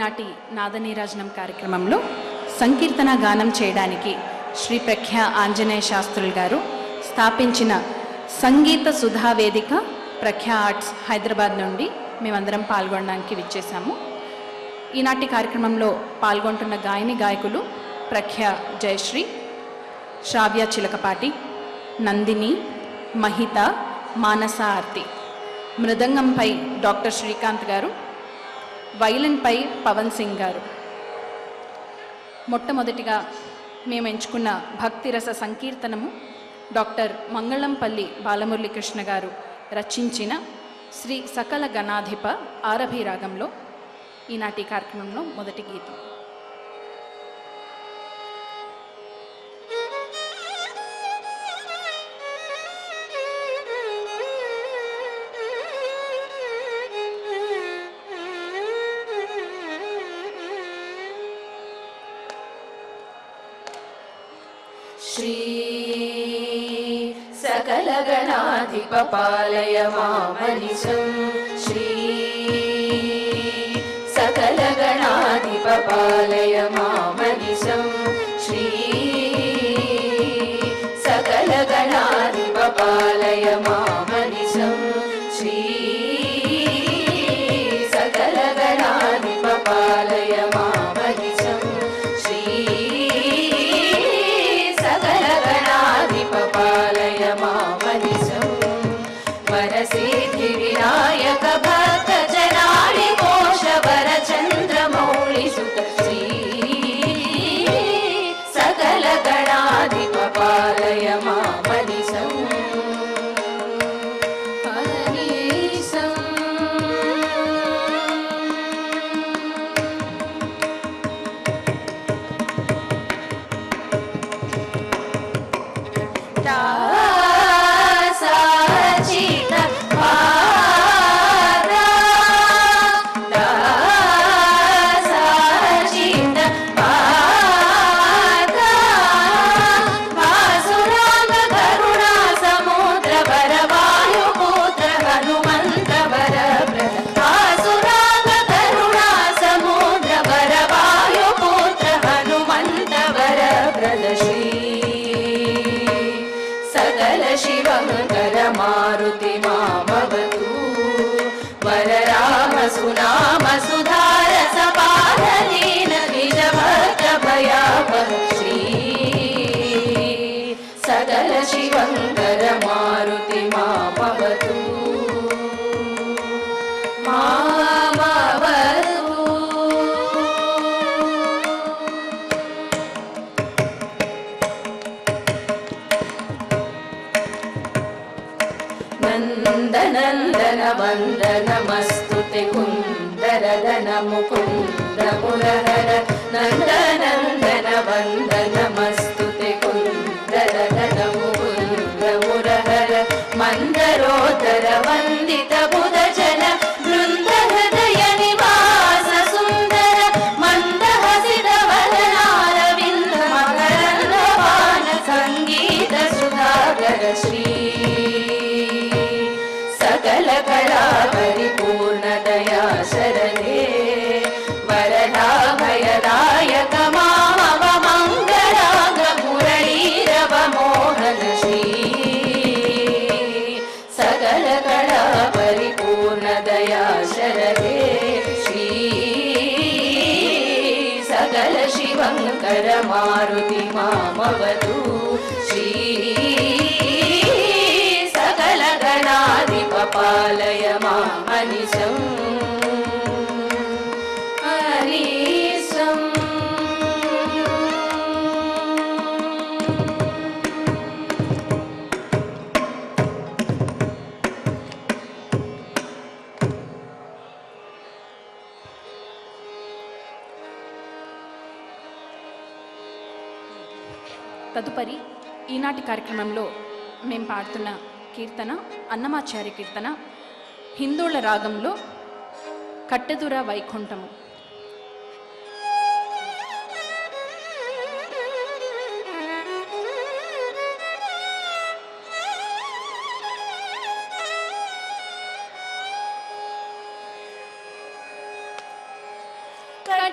ఈనాటి నాదనీరాజనం కార్యక్రమంలో సంకీర్తన గానం చేయడానికి శ్రీ ప్రఖ్యా ఆంజనేయ శాస్త్రులు గారు స్థాపించిన సంగీత సుధా వేదిక ప్రఖ్యా ఆర్ట్స్ హైదరాబాద్ నుండి మేమందరం పాల్గొనడానికి విచ్చేశాము ఈనాటి కార్యక్రమంలో పాల్గొంటున్న గాయని గాయకులు ప్రఖ్య జయశ్రీ శ్రావ్య చిలకపాటి నందిని మహిత మానస ఆర్తి మృదంగంపై డాక్టర్ శ్రీకాంత్ గారు వైలిన్పై పవన్ సింగ్ గారు మొట్టమొదటిగా మేము ఎంచుకున్న భక్తిరస సంకీర్తనము డాక్టర్ మంగళంపల్లి బాలమురళీకృష్ణ గారు రచించిన శ్రీ సకల గణాధిప ఆరభి రాగంలో ఈనాటి కార్యక్రమంలో మొదటి గీతం श्री सकलगणाधिपपालय मामनिशं श्री सकलगणाधिपपालय मामनिशं श्री सकलगणाधिपपालय मामनिशं श्री सकलगणाधिपपालय मामनिशं श्री सकलगणाधिपपालय मामनिशं वरसिद्धिविनायक भक्तजनाडि कोश वरचन्द्रमौळिसुत श्री सकलगणाधिपपालय मामनिशम् दासाचित पारा दासाचित पारा वासुराग करुणा समुद्र वर वायुपुत्र हनुमन्त वर वासुराग करुणा समुद्र वर वायुपुत्र हनुमन्त वर श्री सकल शिवङ्कर मारुति मामवतु वरराम सुनाम सुधार सपादलीन द्विजभक्त भयावह श्री सकल शिवङ्कर मारुति मामवतु मामवतु नन्दनन्दन वन्दनमस्तु ते कुन्दरदन मुकुन्द मुरहर नन्दनन्दन वन्दनमस्तु ते कुन्दरदन मुकुन्द मुरहर मन्दरोदर वन्दित बुधजन वृन्द हृदय निवास सुन्दर मन्दहसित वदनारविन्द मकरन्दवान सङ्गीत सुधाकर श्री सकल कला परिपूर्णदया शरदे वरदा भयदायक मामव मङ्गलाग मुरळीरव मोहन श्री सकल कला परिपूर्णदया शरदे श्री सकल शिवङ्कर मारुति मामवतु श्री सकल गणाधिपपालय मामनिशम् अनीशम् తదుపరి ఈనాటి కార్యక్రమంలో మేము పాడుతున్న కీర్తన అన్నమాచార్య కీర్తన హిందోళ రాగంలో కట్టెదుర వైకుంఠము కట్టెదుర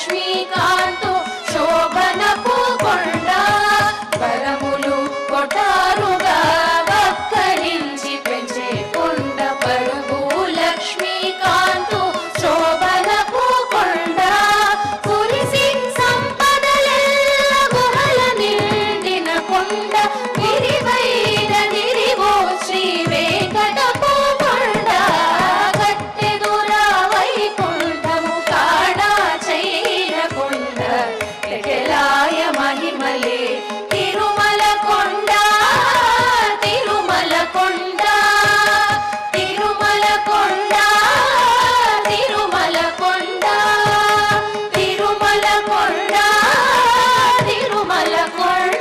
లక్ష్మీకాంతు శోభనపు కొండ వరములు కొటారుగా వక్కరించి పెంచే కొండ పరుగు లక్ష్మీకాంతు శోభనపు కొండ కురిసి సంపదలెల్ల గుహల నిండిన కొండ గిరివైన గిరివో శ్రీ వెంకటపు కొండ కట్టెదురా వైకుంఠము కాడా చైన కొండ ఎకెలాయ మహిమలే తిరుమల కొండ తిరుమల కొండ తిరుమల కొండ తిరుమల కొండ తిరుమల కొండ తిరుమల కొండ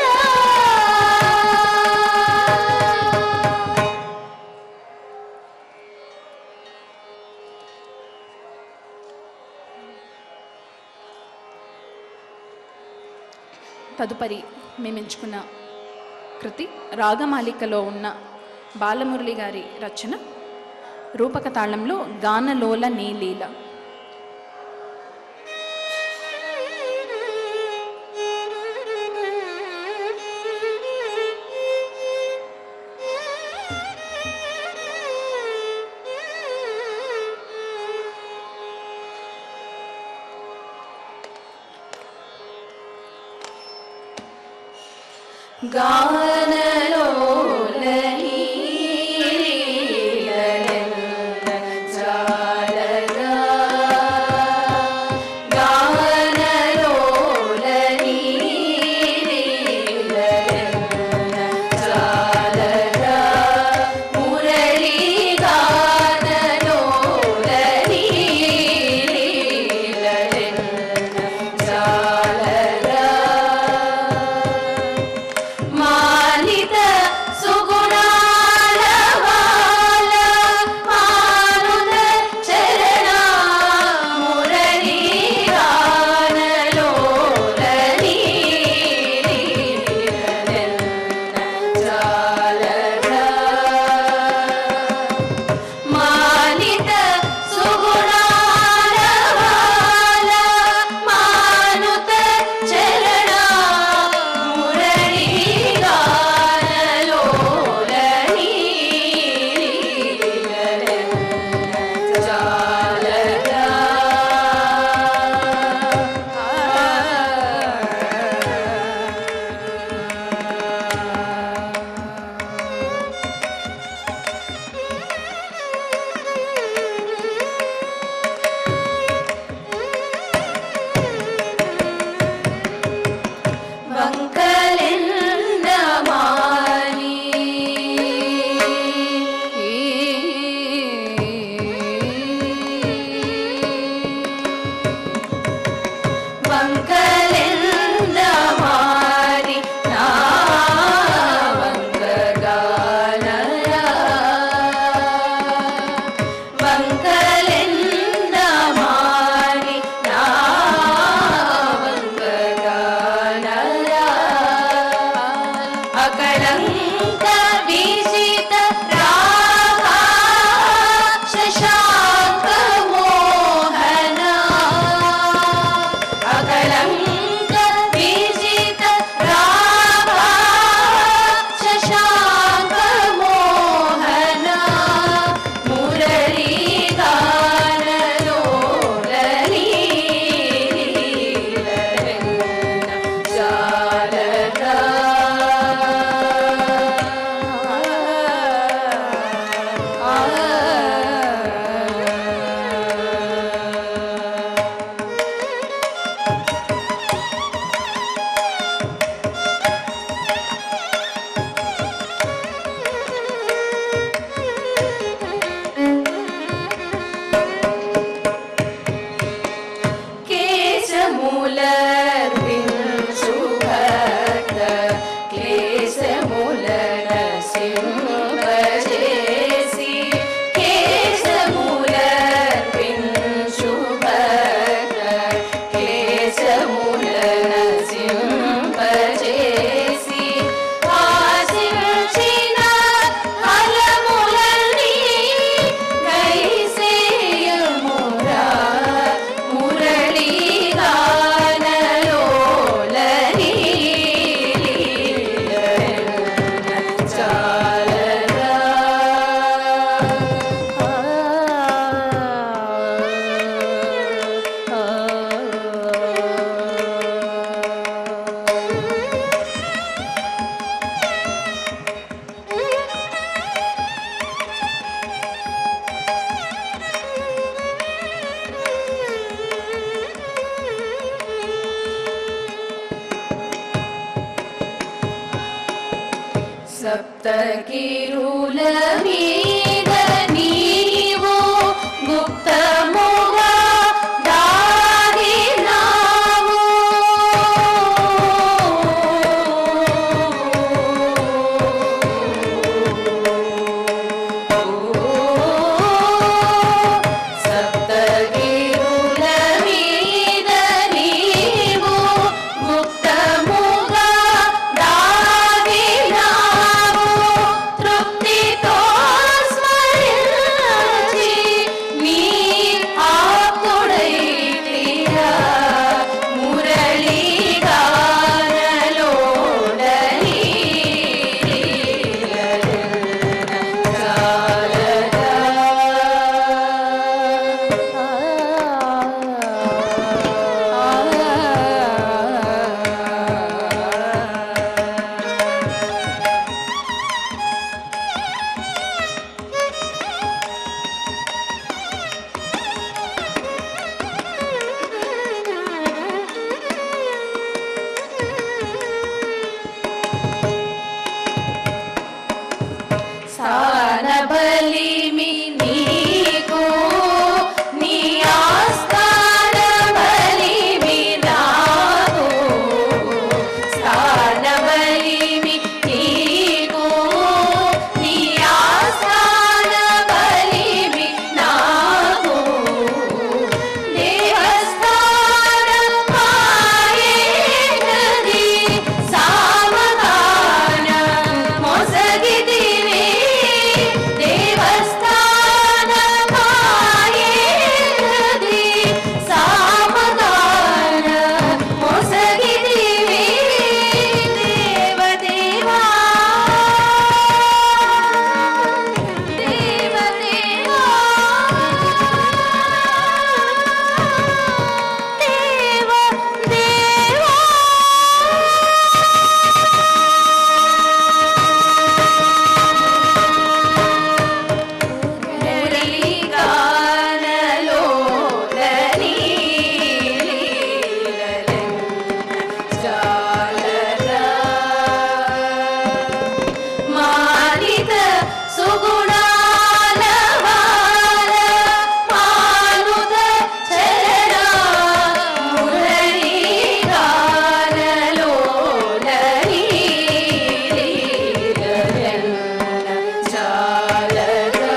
తదుపరి మేము ఎంచుకున్న కృతి రాగమాలికలో ఉన్న బాలమురళి గారి రచన రూపక తాళంలో గానలోల నీలీల మాలిత సుగుణాల వాల మారుత చరణ మురళీ గానలోలని మాలిత సుగుణాల వాల మానుత చరణ మురళీ గానలోలని వంకలెన్న మాని వంకలెన్న మాని నా వంకగానరా వంకలెన్న మాని నా వంకగానరా అకళంక వీసిత రాగా శశాంక మోహన అకళంక వీసిత రాగా శశాంక మోహన మురళీ గానలోలని జాలరా కేశమూలర్వింశుభక్త క్లేశమూలనసింహజేసి కేశమూలర్వింశుభక్త క్లేశమూలనసింహజేసి ఆశించిన ఫలములన్నీ గైసేయమురా మురళీ గానలోలని సప్తగిరుల మీద నీవు గుప్తముగా దాగినావు సప్తగిరుల మీద నీవు గుప్తముగా దాగినావు తృప్తితో స్మరించి నీ ఆకుడైతిరా మురళీ గానలోడని సానబలిమి నీకు నీ ఆస్థాన బలిమి నాకు సానబలిమి నీకు నీ ఆస్థాన బలిమి నాకు దేవస్థాన మాయేనది సామగాన మొసగిదివి దేవస్థాన మాయేనది సామగాన మొసగిదివి దేవదేవా దేవదేవా దేవ దేవా మురళీగానలోలని జాలరా మానిత సుగుణాల వార మానుత చరణా మురళీ గానలోలని జాలరా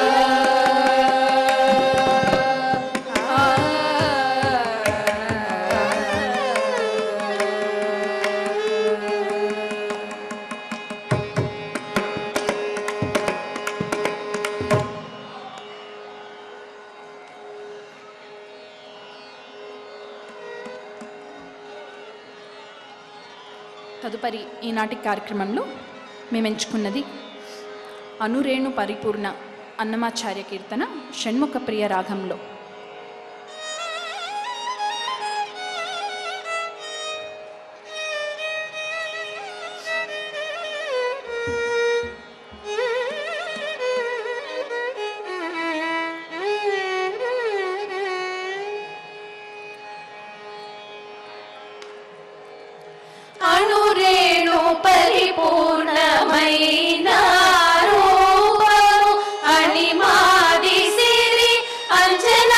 తదుపరి ఈనాటి కార్యక్రమంలో మేము ఎంచుకున్నది అనురేణు పరిపూర్ణ అన్నమాచార్య కీర్తన షణ్ముఖ ప్రియ రాగంలో అణురేణు పరిపూర్ణమైన రూపము అణిమాది సిరి అంజన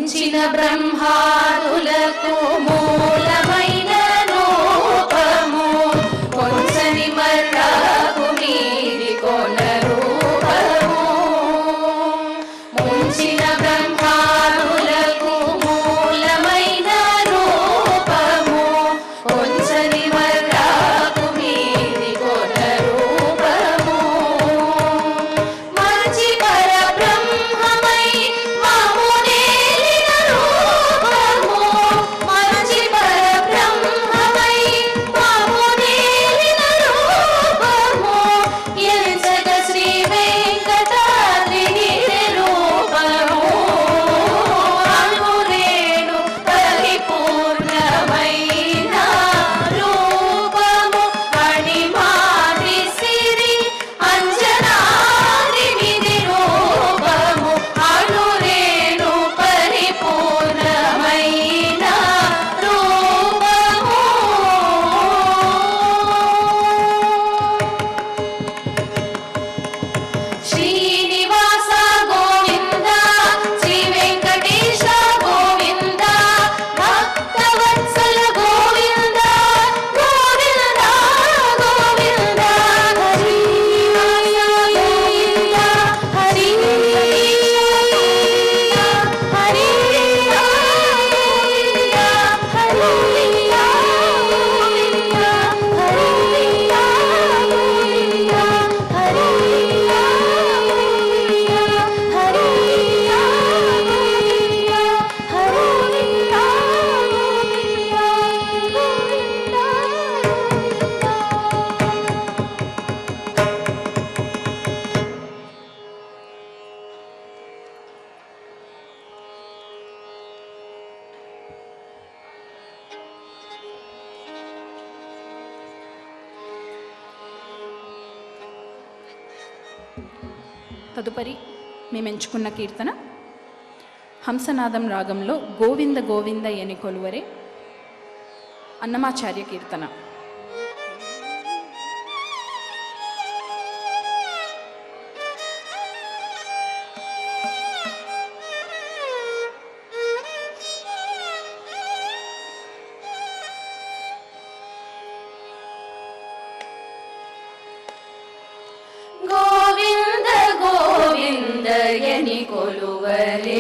ముంచిన బ్రహ్మాదులకు మూలమైన రూపము కొంచని మర్రాకు మీది కొన రూపము ముంచిన బ్రహ్మాదులకు మూలమైన రూపము కొంచని మర్రాకు మీది కొన రూపము మంచి పరబ్రహ్మమై మామునేలిన రూపము మంచి పరబ్రహ్మమై మామునేలిన రూపము ఎంచగ శ్రీ వెంకటాద్రి రూపము అనురేణు పరిపూర్ణమైన రూపము అణిమాది సిరి అంజనాది విధి రూపము అనురేణు పరిపూర్ణమైన రూపము శ్రీనివాస గోవింద శ్రీ వెంకటేశ గోవింద భక్తవత్సల గోవింద గోవింద గోవింద శ్రీనివాస గోవింద హరి హరి తదుపరి మేము ఎంచుకున్న కీర్తన హంసనాదం రాగంలో గోవింద గోవింద ఎని కొలువరే అన్నమాచార్య కీర్తన గోవింద గోవింద ఎని కొలువరే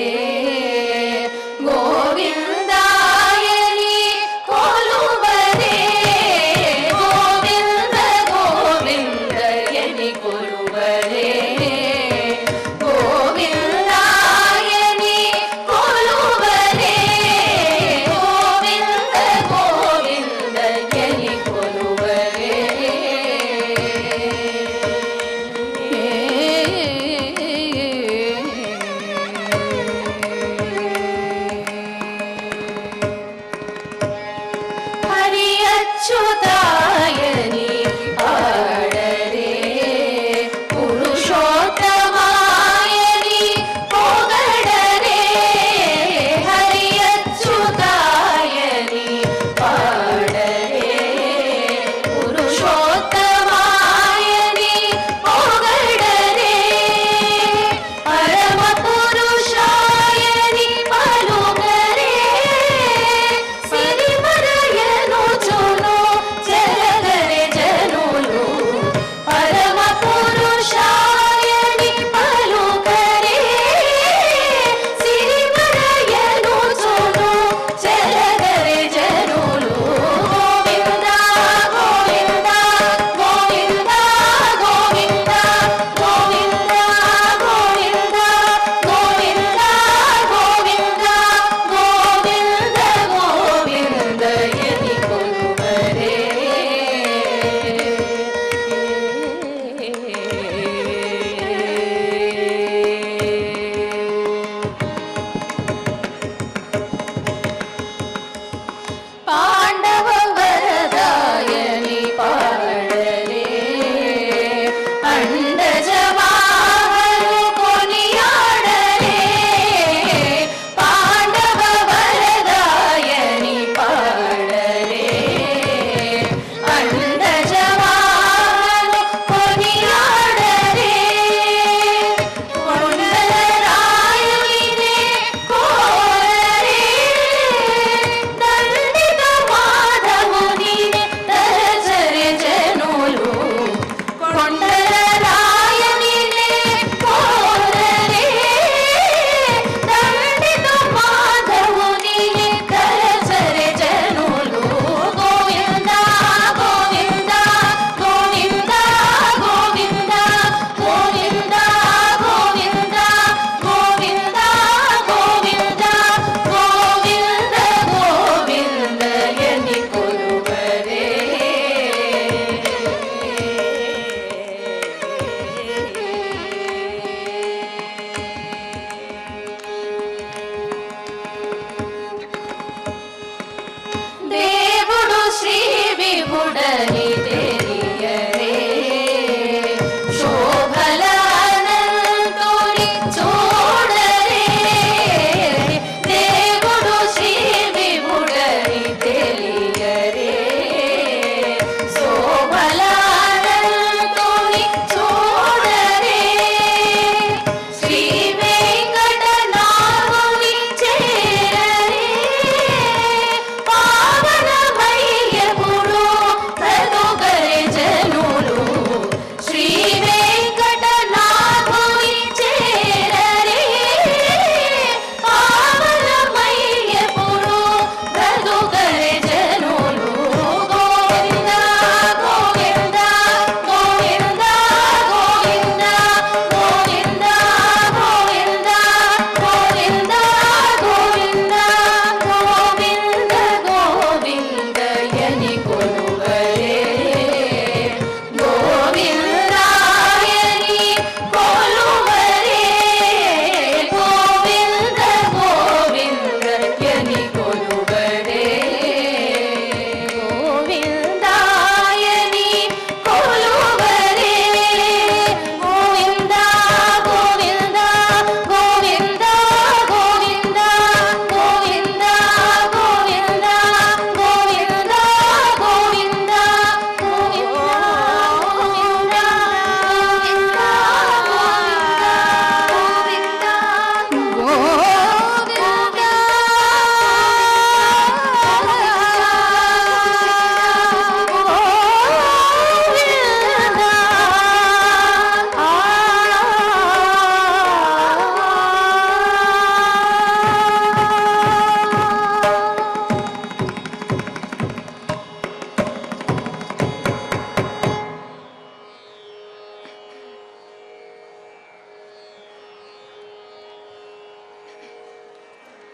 గోవిందాయని కొలువరే గోవింద గోవింద ఎని కొలువరే గోవిందాయని కొలువరే గోవింద గోవింద ఎని కొలువరే ఏ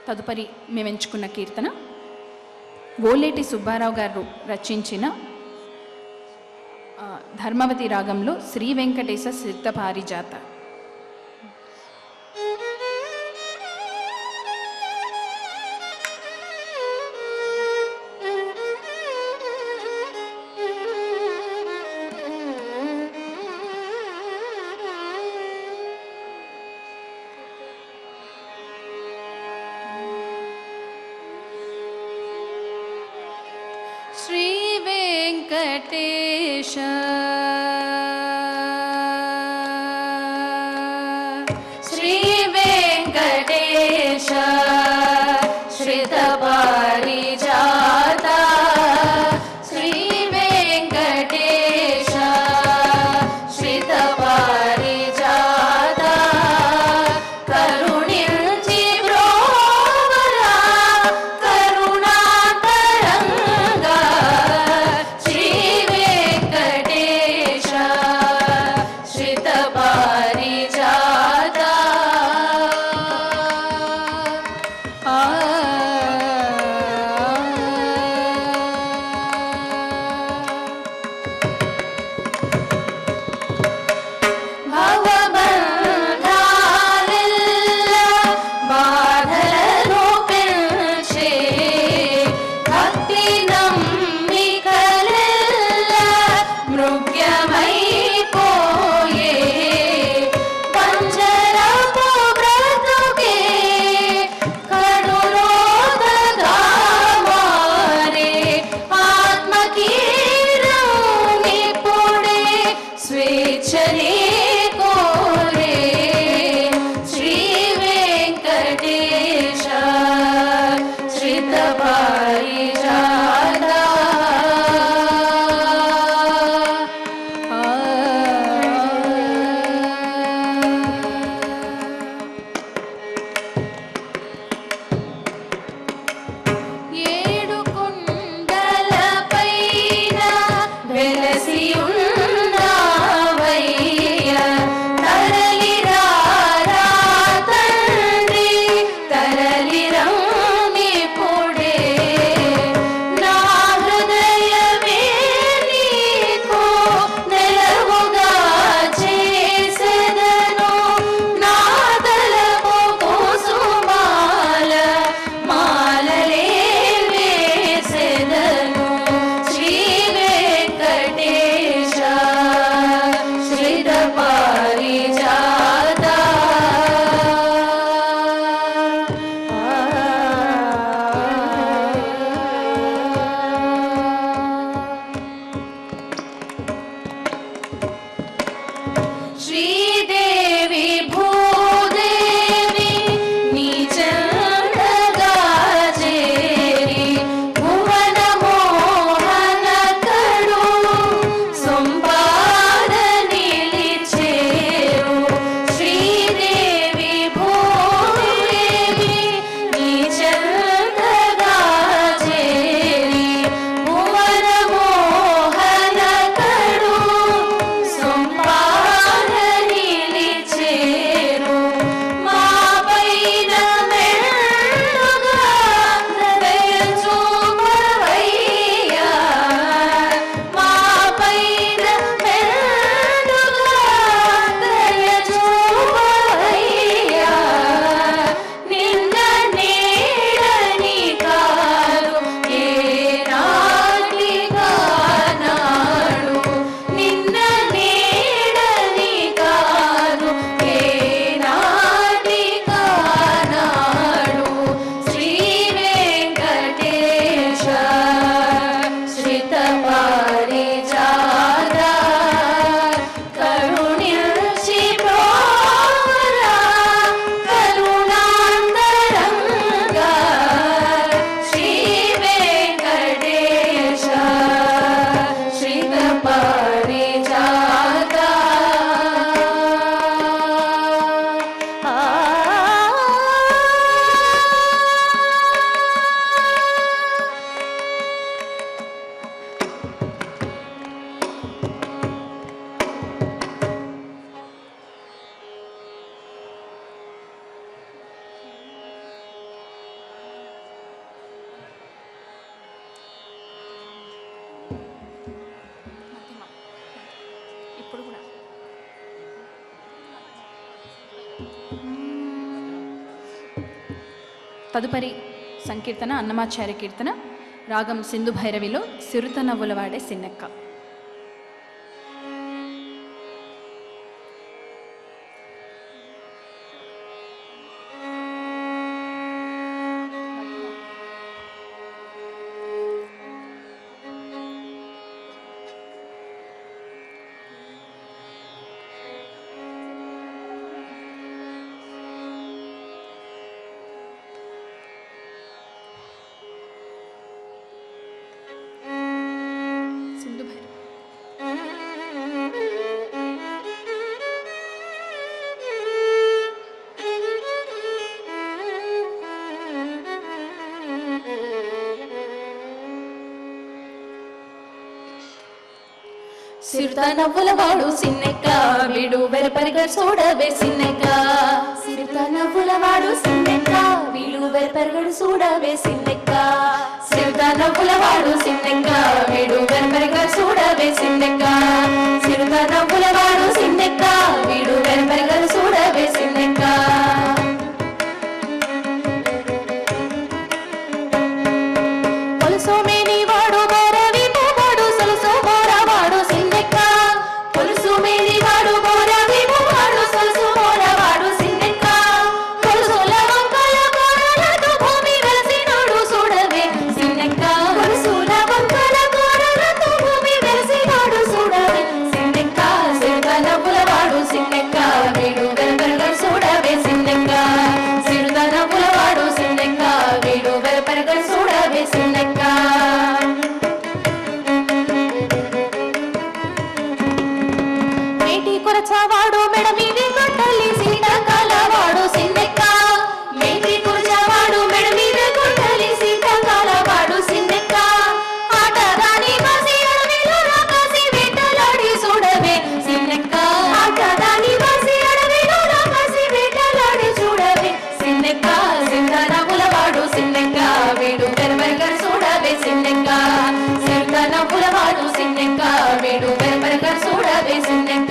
తదుపరి మేము ఎంచుకున్న కీర్తన ఓలేటి సుబ్బారావు గారు రచించిన ఆ, ధర్మవతి రాగంలో శ్రీ వెంకటేశ సిద్ధ పారిజాత శ్రీ వెంకటేశ శ్రీ వెంకటేశ శ్రిత పారిజాత శ్రీ వెంకటేశ శ్రిత పారిజాత కరుణించి బ్రోవరా కరుణాతరంగా శ్రీ వెంకటేశ ఇప్పుడు కూడా తదుపరి సంకీర్తన అన్నమాచార్య కీర్తన రాగం సింధు భైరవిలో సిరుత నవ్వుల వాడే సిన్నెక్క సింధు భైరవి సిరుత నవ్వుల వాడు సిన్నెక్క వీడు వెరపరిగా చూడవే సిన్నెక్క సిరుత నవ్వుల వాడు సిన్నెక్క వీడు వెరపరిగడు చూడవే సిన్నెక్క సిరుత నవ్వుల వాడు సిన్నెక్క వీడు వెరపరిగా చూడవే సిన్నెక్క సిరుత నవ్వుల వాడు సిన్నెక్క వీడు వెరపరిగా చూడవే సిన్నెక్క పొలుసోమేని వాడు బోరవి వాడు సొలుసో బోరవాడు సిన్నెక్క పొలుసోమేని వాడు బోరవి వాడు సొలుసో బోరవాడు సిన్నెక్క పొలుసుల వంకల కోరలతో భూమి వెలసినోడు చూడవే సిన్నెక్క పొలుసుల వంకల కోరలతో భూమి వెలసినోడు చూడవే సిన్నెక్క సిరుత నవ్వుల వాడు సిన్నెక్క వీడు వెరపెరగ చూడవే సిన్నెక్క సిరుత నవ్వుల వాడు సిన్నెక్క వీడు వెరపెరగ చూడవే సిన్నెక్క మేటి కొరచవాడు మెడ మీది గుంటలి సీతాకాలవాడు సిన్నెక్క మేటి కొరచవాడు మెడ మీద గుంటలి సీతాకాలవాడు సిన్నెక్క ఆటదాని బసి అడవిలో రాకాసి వేటలాడి చూడవే సిన్నెక్క ఆటదాని బసి అడవిలో రాకాసి వేటలాడి చూడవే సిన్నెక్క సింధనములవాడు సిన్నెక్క వీడు పెరబెరగ చూడవే సిన్నెక్క సింధనములవాడు సిన్నెక్క వీడు పెరబెరగ చూడవే సిన్నెక్క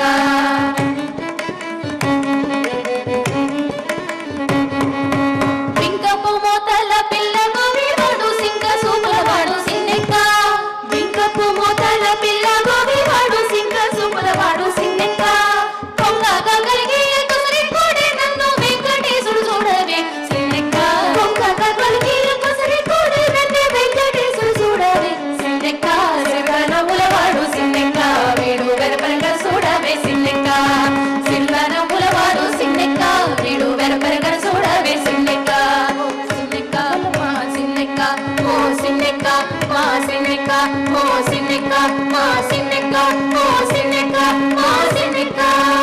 వింకపు మోతల పిల్ల గోవివాడు సింక సూపులవాడు సిన్నెక్క వింకపు మోతల పిల్ల గోవివాడు సింక సూపులవాడు సిన్నెక్క కొంగగా కలిగి కుసరి కోడి నన్ను వెంకటేశుడు చూడవే సిన్నెక్క కొంగగా కలిగి కుసరి కోడి నన్ను వెంకటేశుడు చూడవే సిన్నెక్క సిరనములవాడు సిన్నెక్క వీడు వెరపరగ చూడవే సిన్నెక్క సిరనములవాడు సిన్నెక్క వీడు వెరపరగ చూడవే సిన్నెక్క సిన్నెక్క మా సిన్నెక్క ఓ సిన్నెక్క మా సిన్నెక్క ఓ సిన్నెక్క మా సిన్నెక్క ఓ సిన్నెక్క మా సిన్నెక్క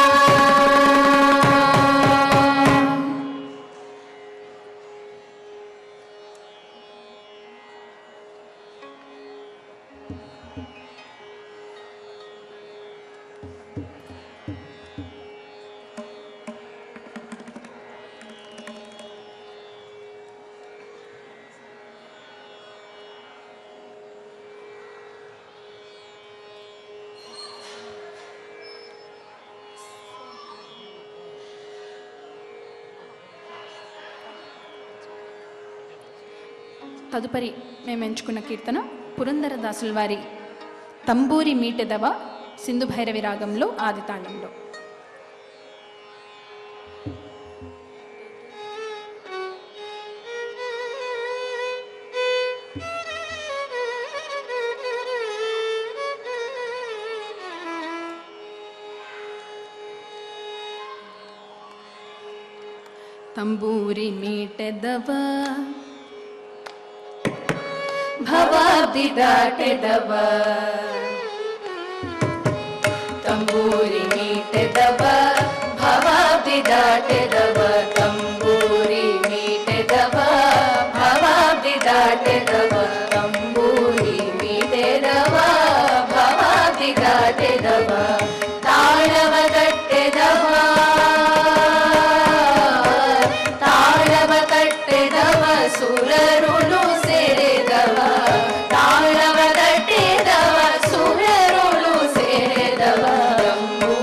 తదుపరి మేము ఎంచుకున్న కీర్తన పురందరదాసుల వారి తంబూరి మీటెదవ సింధు భైరవి రాగంలో ఆదితాళంలో ತಂಬೂರಿ ಮೀಟೆದವ ಭವಾಬ್ದಿ ದಾಟೆದವ ತಂಬೂರಿ ಮೀಟೆದವ ಭವಾಬ್ದಿ ದಾಟೆದವ ತಂಬೂರಿ ಮೀಟೆದವ ಭವಾಬ್ದಿ ದಾಟೆದವ ತಂಬೂರಿ ಮೀಟೆದವ ಭವಾಬ್ದಿ ದಾಟೆದವ ತಾಳವ ಗಟ್ಟೆದವ ತಾಳವ ಕಟ್ಟೆದವ ಸುರರುಳು ಸೇರೆದವ ತಾಳವ ಕಟ್ಟೆದವ ಸುರರುಳು ಸೇರೆದವ ತಂಬೂರಿ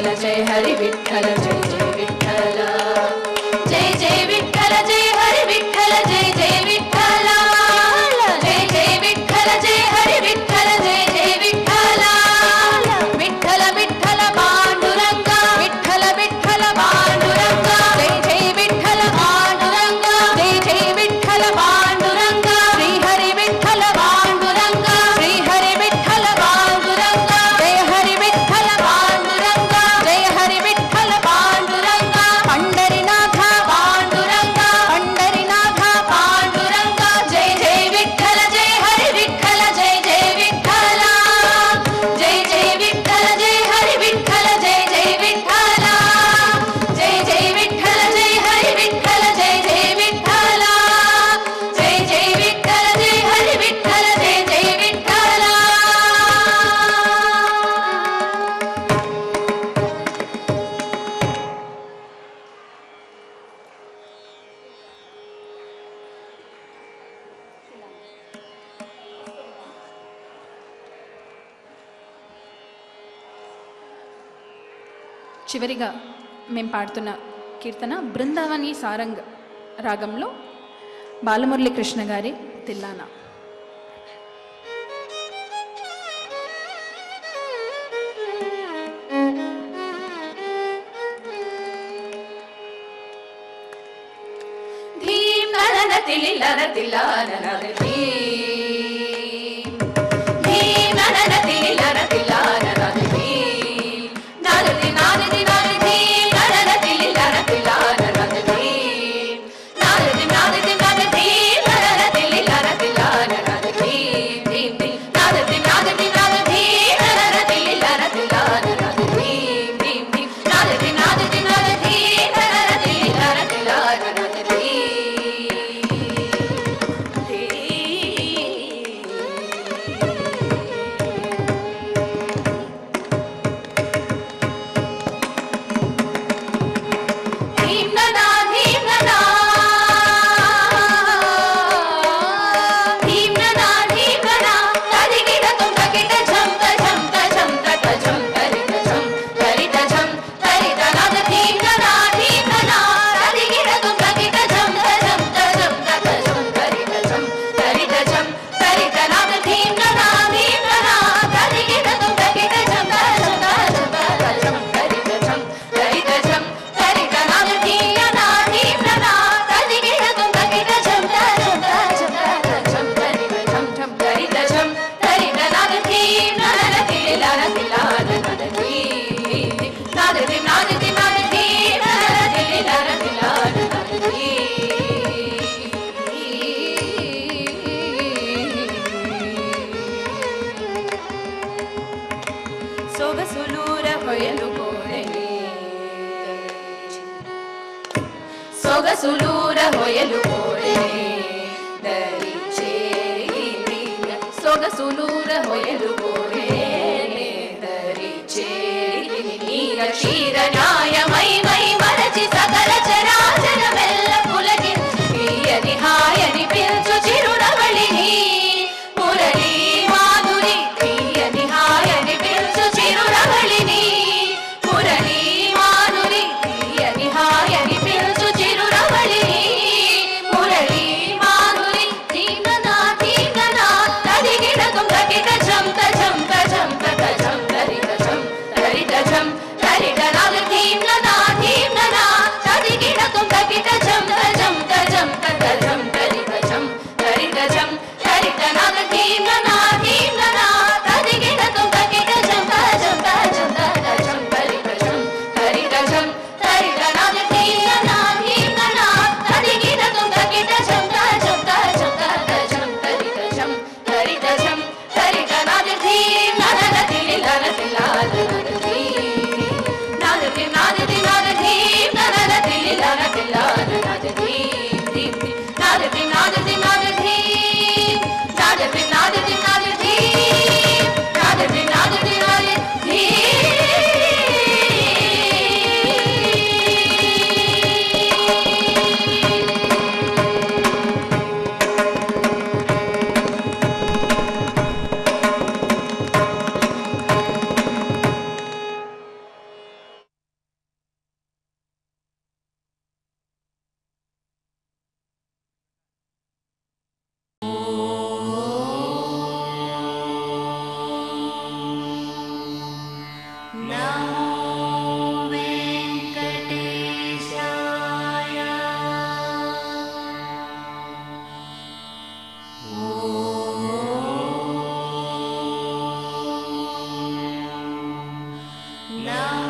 విఠల జయ హరి విఠల జయ జయ విఠల జయ జయ విఠల జయ హరి విఠల జయ జయ విఠల జయ జయ విఠల జయ హరి విఠల జయ జయ విఠల విఠల విఠల పాండురంగ విఠల విఠల పాండురంగ జయ జయ విఠల పాండురంగ జయ జయ విఠల పాండురంగ శ్రీ హరి విఠల పాండురంగ శ్రీ హరి విఠల పాండురంగ జయ హరి విఠల పాండురంగ జయ హరి విఠల పాండురంగ పండరినాథ పాండురంగ పండరినాథ పాండురంగ జయ జయ విఠల జయ హరి విఠల జయ జయ విఠల జయ జయ విఠల జయ హరి విఠల జయ జయ విఠల జయ జయ విఠల జయ హరి విఠల జయ జయ విఠల జయ జయ విఠల జయ హరి విఠల జయ జయ విఠల చివరిగా మేము పాడుతున్న కీర్తన బృందావని సారంగ్ రాగంలో బాలమురళి కృష్ణ గారి తిల్లానా ధీం నరన తిలిలర తిలానన ధీం ధీం నరన తిలిలర తిలానన ధీం నరది నారది నారది ధీం నరన తిలిలర తిలానన ధీం నారది నారది నారది ధీం నరన తిలిలర తిలానన ధీం ధీం ధీం నారది నారది నారది ధీం నరన తిలిలర తిలానన ధీం ధీం ధీం నారది నారది నారది ధీం నరన తిలిలర తిలానన భీమ్ననా భీమ్ననా భీమ్ననా భీమ్ననా తదిగిడ తుంగకిట ఝంత ఝంత ఝంత ఝం తరిత ఝం తరిత ఝం తరిత నాద భీమ్ననా భీమ్ననా తదిగిడ తుంగకిట ఝంత ఝంత ఝంత ఝం తరిత ఝం తరిత ఝం తరిత నాద భీమ్ననా భీమ్ననా తదిగిడ తుంగకిట ఝంత ఝంత ఝంత ఝం తరిత ఝం తరిత ఝం తరిత నాద భీమ్ననా భీమ్ననా తదిగిడ తుంగకిట ఝంత ఝంత ఝంత ఝం తరిత ఝం ఝం తరిత ఝం తరిత నాద భీమ్నన తిలాన తిలాన నద భీమ్ నాద భీమ్ నాద భీమ్ నాద భీమ్నన తిలాన తిలాన నద సొగసులూర ಹೊಯಲು ಕೋರೆನೆ ಸೊಗಸುಲೂರ ಹೊಯಲು ಕೋರೆನೆ ದರಿ ಚೇರಿಗ ಸೊಗಸುಲೂರ ಹೊಯಲು ಕೋರೆನೆ ದರಿ ಚೇರಿಗ ಕ್ಷೀರ ನ್ಯಾಯ ಮೈ ಮೈ ಮರచి సకల చరాచర మెల్ల పులకించు ప్రియని హాయని పిలుచు చిరునవళిని మురళీ మాధురి ప్రియని హాయని పిలుచు చిరునవళిని మురళీ మాధురి ప్రియని హాయని పిలుచు చిరునవళిని మురళీ మాధురి ధీమనా ధీమనా తదిగిడ తుంగకిట ఝంత ఝంత ఝంత ఝం తరిత ఝం తరిత ఝం తరిత నాద ధీ నమో